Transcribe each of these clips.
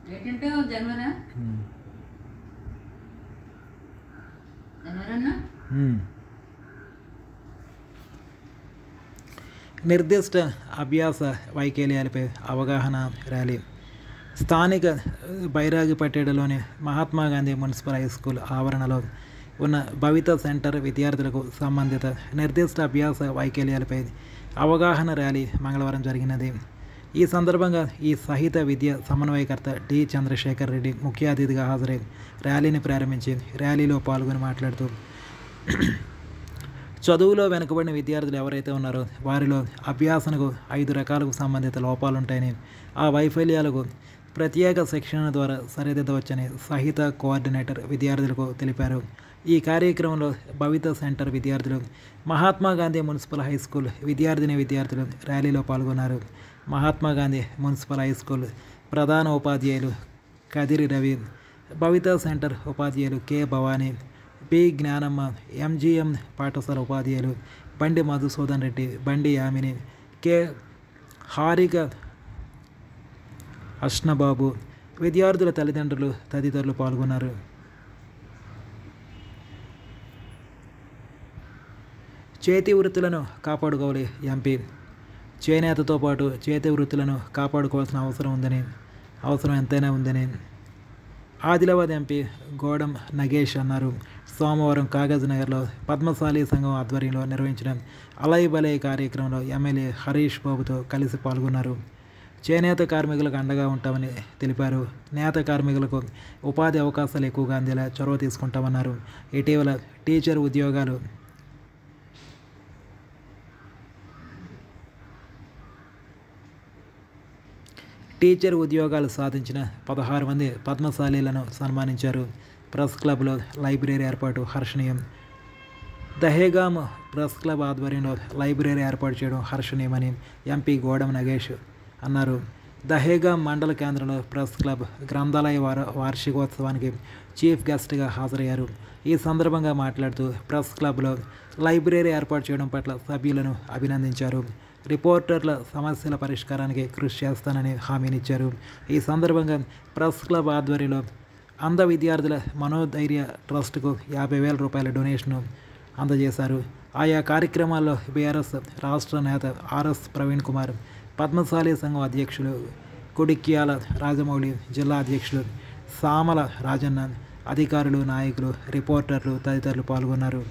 ఏంటంటే జనవరా ఉమ్. జనవరి అన్నా ఉమ్. నిర్దిష్ట అభ్యాస వైకల్యాలపై అవగాహన ర్యాలీ స్థానిక బైరాగిపట్టేడులోని Mahatma Gandhi municipal high school ఆవరణలో ఉన్న భవిత సెంటర్ విద్యార్థులకు సంబంధిత నిర్దిష్ట అభ్యాస వైకల్యాలపై అవగాహన ర్యాలీ మంగళవారం జరిగినది ఈ సందర్భంగా ఈ సహిత విద్య సమన్వయకర్త డి చంద్రశేఖర్ రెడ్డి ముఖ్య అతిథిగా హాజరై ర్యాలీని ప్రారంభించి ర్యాలీలో పాల్గొని మాట్లాడుతూ చదువులో వెనుకబడిన విద్యార్థులు ఎవరైతే ఉన్నారో వారిలో అభ్యాసనకు ఐదు రకాలకు సంబంధిత లోపాలు ఉంటాయని ఆ వైఫల్యాలకు ప్రత్యేక శిక్షణ ద్వారా సరిదిద్దవచ్చని సహిత కోఆర్డినేటర్ విద్యార్థులకు తెలిపారు ఈ కార్యక్రమంలో భవిత సెంటర్ విద్యార్థులు Mahatma Gandhi municipal high school విద్యార్థిని విద్యార్థులు ర్యాలీలో పాల్గొన్నారు Mahatma Gandhi municipal high school ప్రధాన ఉపాధ్యాయులు కదిరి రవి భవిత సెంటర్ ఉపాధ్యాయులు K Bhavani P Gnanamma MGM పాఠశాల ఉపాధ్యాయులు బండి మధుసూదన్ రెడ్డి బండి యామిని కె హారిక అష్ణబాబు విద్యార్థుల తల్లిదండ్రులు తదితరులు పాల్గొన్నారు చేతి వృత్తులను కాపాడుకోవాలి ఎంపీ చేనేతతో పాటు చేతి వృత్తులను కాపాడుకోవాల్సిన అవసరం ఉందని అవసరం ఎంతైనా ఉందని ఆదిలాబాద్ ఎంపీ గోడం నగేష్ అన్నారు సోమవారం కాగజ్ నగర్లో పద్మశాలి సంఘం ఆధ్వర్యంలో నిర్వహించిన అలై బలై కార్యక్రమంలో ఎమ్మెల్యే హరీష్ బాబుతో కలిసి పాల్గొన్నారు చేనేత కార్మికులకు అండగా ఉంటామని తెలిపారు నేత కార్మికులకు ఉపాధి అవకాశాలు ఎక్కువగా అందేలా చొరవ తీసుకుంటామన్నారు ఇటీవల టీచర్ ఉద్యోగాలు టీచర్ ఉద్యోగాలు సాధించిన పదహారు మంది పద్మశాలీలను సన్మానించారు ప్రెస్ క్లబ్లో లైబ్రరీ ఏర్పాటు హర్షణీయం దహేగాం ప్రెస్ క్లబ్ ఆధ్వర్యంలో లైబ్రరీ ఏర్పాటు చేయడం హర్షణీయమని ఎంపీ గోడం నగేష్ అన్నారు దహేగాం మండల కేంద్రంలో ప్రెస్ క్లబ్ గ్రంథాలయ వార వార్షికోత్సవానికి చీఫ్ గెస్ట్గా హాజరయ్యారు ఈ సందర్భంగా మాట్లాడుతూ ప్రెస్ క్లబ్లో లైబ్రరీ ఏర్పాటు చేయడం పట్ల సభ్యులను అభినందించారు రిపోర్టర్ల సమస్యల పరిష్కారానికి కృషి చేస్తానని హామీనిచ్చారు ఈ సందర్భంగా ప్రెస్ క్లబ్ ఆధ్వర్యంలో అంధ విద్యార్థుల మనోధైర్య ట్రస్టుకు యాభై వేల రూపాయల డొనేషన్ను అందజేశారు ఆయా కార్యక్రమాల్లో బీఆర్ఎస్ రాష్ట్ర నేత ఆర్ఎస్ ప్రవీణ్ కుమార్ పద్మశాలి సంఘం అధ్యక్షులు కొడిక్యాల రాజమౌళి జిల్లా అధ్యక్షులు సామల రాజన్న అధికారులు నాయకులు రిపోర్టర్లు తదితరులు పాల్గొన్నారు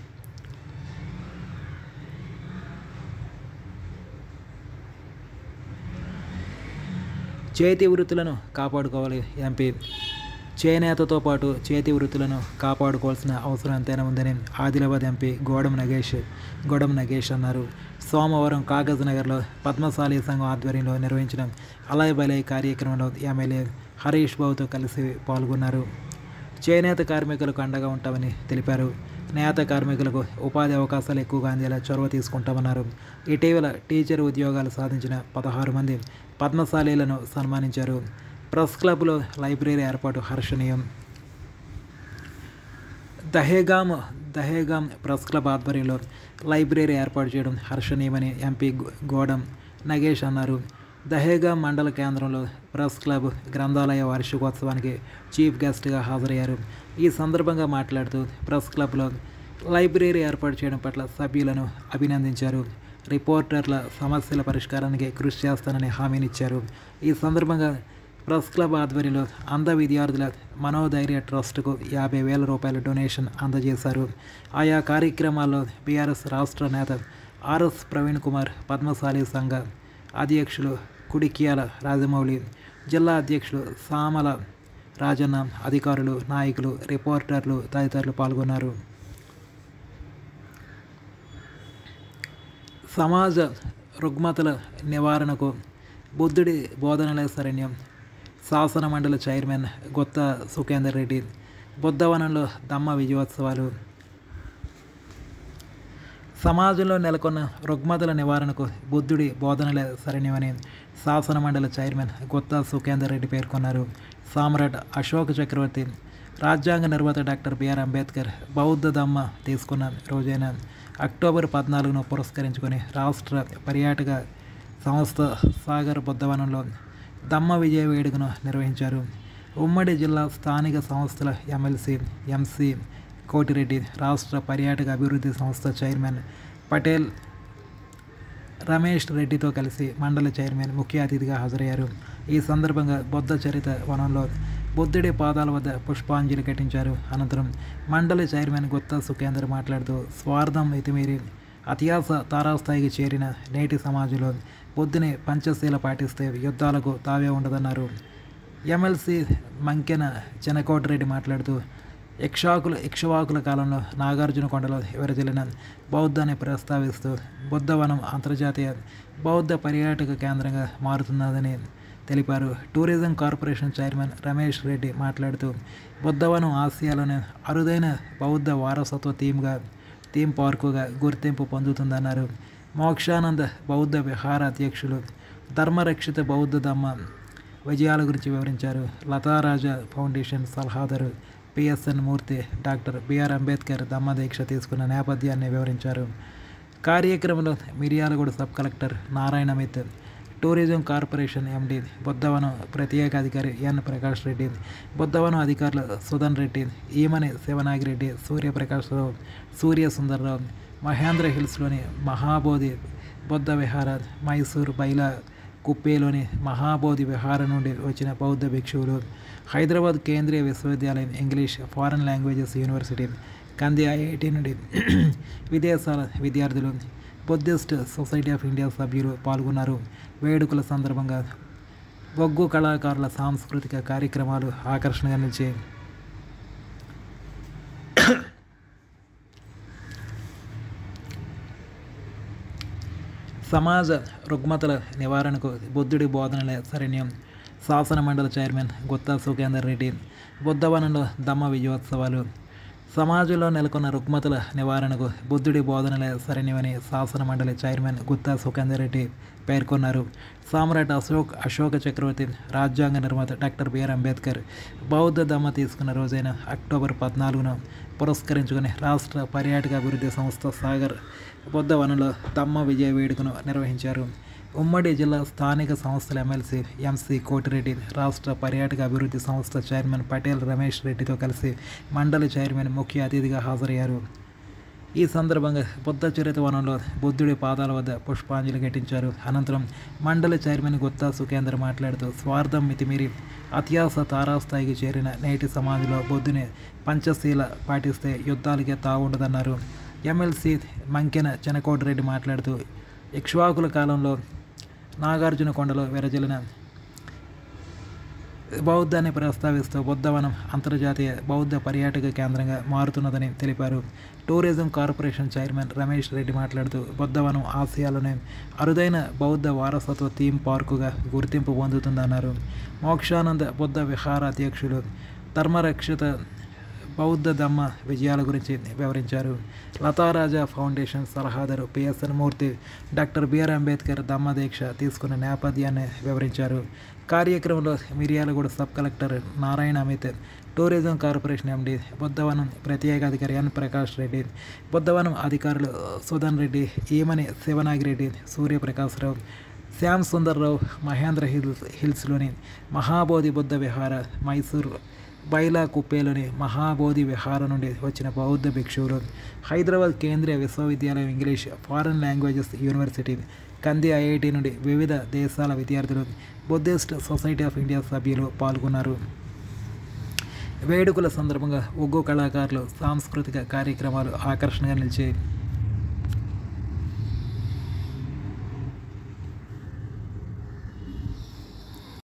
చేతి వృత్తులను కాపాడుకోవాలి ఎంపీ చేనేతతో పాటు చేతి వృత్తులను కాపాడుకోవాల్సిన అవసరం ఎంతైనా ఉందని ఆదిలాబాద్ ఎంపీ గోడం నగేష్ గోడం నగేష్ అన్నారు సోమవారం కాగజ్ నగర్లో పద్మశాలి సంఘం ఆధ్వర్యంలో నిర్వహించిన అలాయ్ బలై కార్యక్రమంలో ఎమ్మెల్యే హరీష్ బాబుతో కలిసి పాల్గొన్నారు చేనేత కార్మికులకు అండగా ఉంటామని తెలిపారు నేత కార్మికులకు ఉపాధి అవకాశాలు ఎక్కువగా అందేలా చొరవ తీసుకుంటామన్నారు ఇటీవల టీచర్ ఉద్యోగాలు సాధించిన పదహారు మంది పద్మశాలీలను సన్మానించారు ప్రెస్ క్లబ్లో లైబ్రరీ ఏర్పాటు హర్షణీయం దహేగాం దహేగాం ప్రెస్ క్లబ్ ఆధ్వర్యంలో లైబ్రరీ ఏర్పాటు చేయడం హర్షణీయమని ఎంపీ గో- గోడం నగేష్ అన్నారు దహేగాం మండల కేంద్రంలో ప్రెస్ క్లబ్ గ్రంథాలయ వార్షికోత్సవానికి చీఫ్ గెస్ట్గా హాజరయ్యారు ఈ సందర్భంగా మాట్లాడుతూ ప్రెస్ క్లబ్లో లైబ్రరీ ఏర్పాటు చేయడం పట్ల సభ్యులను అభినందించారు రిపోర్టర్ల సమస్యల పరిష్కారానికి కృషి చేస్తానని హామీనిచ్చారు ఈ సందర్భంగా ప్రెస్ క్లబ్ ఆధ్వర్యంలో అంధ విద్యార్థుల మనోధైర్య ట్రస్టుకు యాభై వేల రూపాయల డొనేషన్ అందజేశారు ఆయా కార్యక్రమాల్లో బీఆర్ఎస్ రాష్ట్ర నేత ఆర్ఎస్ ప్రవీణ్ కుమార్ పద్మశాలి సంఘ అధ్యక్షులు కుడిక్యాల రాజమౌళి జిల్లా అధ్యక్షులు సామల రాజన్న అధికారులు నాయకులు రిపోర్టర్లు తదితరులు పాల్గొన్నారు సమాజ రుగ్మతల నివారణకు బుద్ధుడి బోధనలే శరణ్యం శాసన మండలి చైర్మన్ గొత్త సుఖేందర్ రెడ్డి బుద్ధవనంలో దమ్మ విజయోత్సవాలు సమాజంలో నెలకొన్న రుగ్మతల నివారణకు బుద్ధుడి బోధనలే శరణ్యమని శాసన మండలి చైర్మన్ గొత్త సుఖేందర్ రెడ్డి పేర్కొన్నారు సామ్రాట్ అశోక్ చక్రవర్తి రాజ్యాంగ నిర్మాత డాక్టర్ బిఆర్ అంబేద్కర్ బౌద్ధ దమ్మ తీసుకున్న రోజైన అక్టోబర్ పద్నాలుగును పురస్కరించుకొని రాష్ట్ర పర్యాటక సంస్థ సాగర్ బుద్ధవనంలో దమ్మ విజయ వేడుకను నిర్వహించారు ఉమ్మడి జిల్లా స్థానిక సంస్థల ఎమ్మెల్సీ ఎంసీ కోటిరెడ్డి రాష్ట్ర పర్యాటక అభివృద్ధి సంస్థ చైర్మన్ పటేల్ రమేష్ రెడ్డితో కలిసి మండలి చైర్మన్ ముఖ్య అతిథిగా హాజరయ్యారు ఈ సందర్భంగా బొద్ధ చరిత వనంలో బుద్ధుడి పాదాల వద్ద పుష్పాంజలి ఘటించారు అనంతరం మండలి చైర్మన్ గుత్తా సుఖేందర్ మాట్లాడుతూ స్వార్థం మితిమీరి అత్యాస తారాస్థాయికి చేరిన నేటి సమాజంలో బుద్ధుని పంచశీల పాటిస్తే యుద్ధాలకు తావే ఉండదన్నారు ఎమ్మెల్సీ మంకెన చెనకోటిరెడ్డి మాట్లాడుతూ ఇక్షాకుల ఇక్షవాకుల కాలంలో నాగార్జున కొండలో విరజిల్లిన బౌద్ధాన్ని ప్రస్తావిస్తూ బుద్ధవనం అంతర్జాతీయ బౌద్ధ పర్యాటక కేంద్రంగా మారుతున్నదని తెలిపారు tourism corporation chairman Ramesh Reddy మాట్లాడుతూ బుద్ధవనం ఆసియాలోని అరుదైన బౌద్ధ వారసత్వ థీమ్గా థీమ్ పార్కుగా గుర్తింపు పొందుతుందన్నారు మోక్షానంద బౌద్ధ విహార అధ్యక్షులు ధర్మరక్షిత బౌద్ధ ధమ్మ విజయాల గురించి వివరించారు లతారాజా ఫౌండేషన్ సలహాదారు PSN Murthy doctor BR Ambedkar Dhammadeeksha తీసుకున్న నేపథ్యాన్ని వివరించారు కార్యక్రమంలో Miryalaguda sub collector Narayana Amit tourism corporation MD Buddhavanam ప్రత్యేక అధికారి ఎన్ ప్రకాష్ రెడ్డి బుద్ధవనం అధికారులు సుధన్ రెడ్డి ఈమని శివనాగిరెడ్డి సూర్యప్రకాశ్రావు సూర్య సుందర్రావు మహేంద్ర హిల్స్లోని మహాబోధి బుద్ధ విహార మైసూర్ బైలా కుప్పేలోని మహాబోధి విహారం నుండి వచ్చిన బౌద్ధ భిక్షువులు హైదరాబాద్ కేంద్రీయ విశ్వవిద్యాలయం English foreign languages university Kandi IIT నుండి విదేశాల విద్యార్థులు బుద్ధిస్ట్ సొసైటీ ఆఫ్ ఇండియా సభ్యులు పాల్గొన్నారు వేడుకల సందర్భంగా బొగ్గు కళాకారుల సాంస్కృతిక కార్యక్రమాలు ఆకర్షణగా నిలిచాయి సమాజ రుగ్మతల నివారణకు బుద్ధుడి బోధనలే శరణ్యం శాసన మండలి చైర్మన్ గుత్తా సుఖేందర్ రెడ్డి బుద్ధవనంలో దమ్మ విజయోత్సవాలు సమాజంలో నెలకొన్న రుగ్మతల నివారణకు బుద్ధుడి బోధనలే శరణ్యమని శాసన మండలి చైర్మన్ గుత్తా సుఖేందర్ రెడ్డి పేర్కొన్నారు సామ్రాట్ అశోక్ అశోక చక్రవర్తి రాజ్యాంగ నిర్మాత డాక్టర్ బిఆర్ అంబేద్కర్ బౌద్ధ దమ్మ తీసుకున్న రోజైన అక్టోబర్ పద్నాలుగున పురస్కరించుకుని రాష్ట్ర పర్యాటక అభివృద్ధి సంస్థ సాగర్ బుద్ధవనంలో దమ్మ విజయ వేడుకను నిర్వహించారు ఉమ్మడి జిల్లా స్థానిక సంస్థల ఎమ్మెల్సీ ఎంసీ కోటిరెడ్డి రాష్ట్ర పర్యాటక అభివృద్ధి సంస్థ చైర్మన్ పటేల్ రమేష్ రెడ్డితో కలిసి మండలి చైర్మన్ ముఖ్య అతిథిగా హాజరయ్యారు ఈ సందర్భంగా బుద్ధ చరిత వనంలో బుద్ధుడి పాదాల వద్ద పుష్పాంజలి ఘటించారు అనంతరం మండలి చైర్మన్ గుత్తా సుఖేందర్ మాట్లాడుతూ స్వార్థం మితిమీరి అత్యాస తారాస్థాయికి చేరిన నేటి సమాజంలో బుద్ధుని పంచశీల పాటిస్తే యుద్ధాలకే తావుండదన్నారు ఎమ్మెల్సీ మంకెన చెనకోటిరెడ్డి మాట్లాడుతూ ఇక్ష్వాకుల కాలంలో నాగార్జున కొండలో విరజిల్లిన బౌద్ధాన్ని ప్రస్తావిస్తూ బుద్ధవనం అంతర్జాతీయ బౌద్ధ పర్యాటక కేంద్రంగా మారుతున్నదని తెలిపారు tourism corporation chairman Ramesh Reddy మాట్లాడుతూ బుద్ధవనం ఆసియాలోనే అరుదైన బౌద్ధ వారసత్వ థీమ్ పార్కుగా గుర్తింపు పొందుతుందన్నారు మోక్షానంద బుద్ధ విహార అధ్యక్షులు ధర్మరక్షిత బౌద్ధ ధమ్మ విజయాల గురించి వివరించారు లతారాజా ఫౌండేషన్ సలహాదారు PSN Murthy doctor BR Ambedkar Dhamma Deeksha తీసుకున్న నేపథ్యాన్ని వివరించారు కార్యక్రమంలో Miryalaguda sub collector Narayana Amit tourism corporation MD Buddhavanam ప్రత్యేక అధికారి ఎన్ ప్రకాష్ రెడ్డి బుద్ధవనం అధికారులు సుధన్ రెడ్డి ఈమని శివనాగిరెడ్డి సూర్యప్రకాశ్రావు శ్యామ్ సుందర్రావు మహేంద్ర హిల్స్ హిల్స్లోని మహాబోధి బుద్ధ విహార మైసూర్ బైలా కుప్పేలోని మహాబోధి విహారం నుండి వచ్చిన బౌద్ధ భిక్షువులు హైదరాబాద్ కేంద్రీయ విశ్వవిద్యాలయం English foreign languages university Kandi IIT నుండి వివిధ దేశాల విద్యార్థులు బుద్ధిస్ట్ సొసైటీ ఆఫ్ ఇండియా సభ్యులు పాల్గొన్నారు వేడుకల సందర్భంగా ఒగ్గు కళాకారులు సాంస్కృతిక కార్యక్రమాలు ఆకర్షణగా నిలిచాయి